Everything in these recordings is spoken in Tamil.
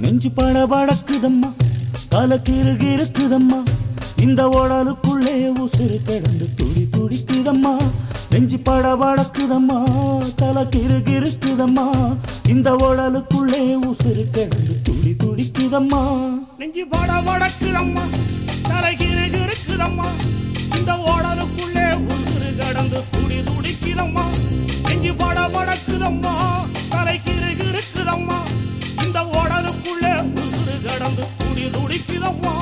நெஞ்சு படபடக்குதம்மா தலை கிருகி இருக்குதம்மா இந்த உடலுக்குள்ளே உசுறு கிடந்து துடி துடிக்குதம்மா நெஞ்சு படபடக்குதம்மா தலை கிருகி இருக்குதம்மா இந்த உடலுக்குள்ளே உசுறு கிடந்து துடி துடிக்குதம்மா நெஞ்சு பட வடக்குதம்மா தலைகீழ் இருக்குதம்மா இந்த ஓடலுக்குள்ளே உசுறு கடந்து துடி துடிக்குதம்மா நெஞ்சு பட வடக்குதம்மா தலைகீழ் இருக்குதம்மா இந்த ஓடலுக்குள்ளே உசுறு கடந்து துடி துடிக்குதம்மா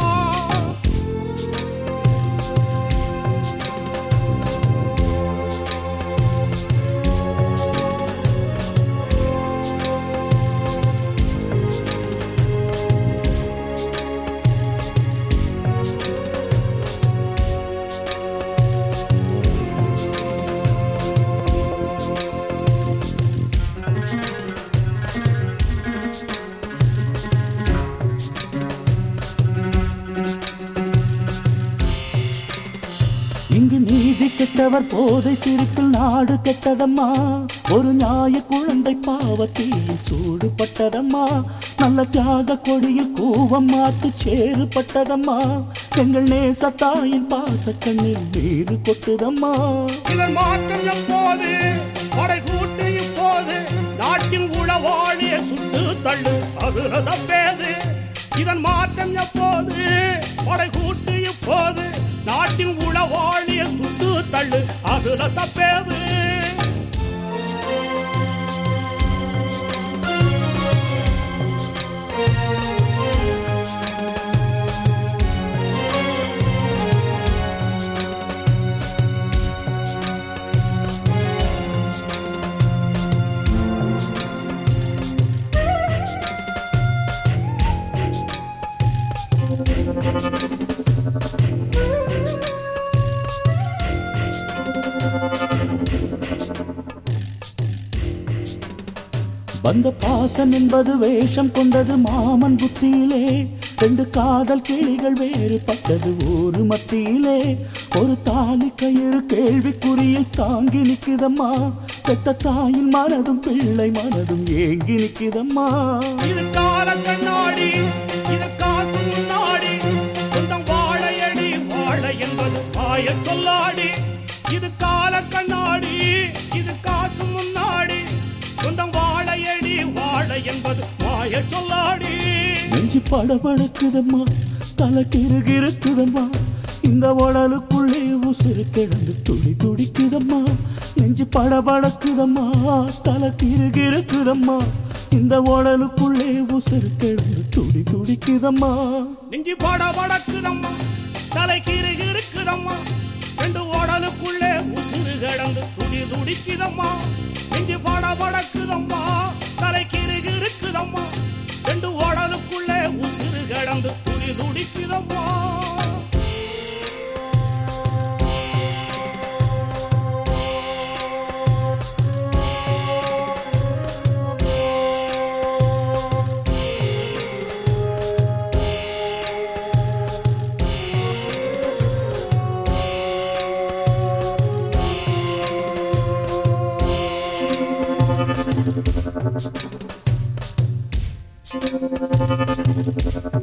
இங்கு நீதி கெட்டவர் போதை சிரிப்பில் நாடு கெட்டதம்மா ஒரு நியாய குழந்தை பாவத்தில் சூடுபட்டதம்மா நல்ல தியாக கொடியில் கூவம் மாட்டு சேறுபட்டதம்மா எங்கள் நேசத்தாயின் பாச கண்ணில் நீரு கொட்டுதம்மா இதன் மாற்றம் எப்போது படை கூட்டு இப்போது நாட்டின் உளவாளிய சுட்டு தள்ளு அதுல தப்பேது இதன் மாற்றம் எப்போது படை கூட்டு இப்போது நாட்டின் உளவாளிய சுட்டு தள்ளு அதுல தப்பேது வந்த பாசம் என்பது வேஷம் கொண்டது மாமன் புத்தியிலே ரெண்டு காதல் கிளிகள் வேறுபட்டது ஊரு மத்தியிலே ஒரு தாலி கயிறு கேள்விக்குறியில் தாங்கி நிக்குதம்மா பெத்த தாயின் மனதும் பிள்ளை மனதும் ஏங்கி நிக்குதம்மா இது கால கண்ணாடி இது காசு முன்னாடி சொந்தம் வாழையடி வாழை என்பது மாய சொல்லாடி இது கால கண்ணாடி இது காசு முன்னாடி சொந்தம் வாழையடி வாழை என்பது மாய சொல்லாடி நெஞ்சு படபடக்குதம்மா தலை கிருகிருக்குதம்மா இந்த உடலுக்குள்ளே உசுறு கிடந்து துடி துடிக்குதம்மா நெஞ்சு படபடக்குதம்மா தலை கிருகிருக்குதம்மா இந்த உடலுக்குள்ளே உசுறு கிடந்து துடி துடிக்குதம்மா நெஞ்சு பட வடக்குதம்மா தலை கீறு இருக்குதம்மா ரெண்டு ஓடலுக்குள்ளே உசுறு கிடந்து துடி துடிக்குதம்மா நெஞ்சு பட வடக்குதம்மா தலை கீறு இருக்குதம்மா ரெண்டு ஓடலுக்குள்ளே உசுறு கிடந்து துடி துடிக்குதம்மா Thank you.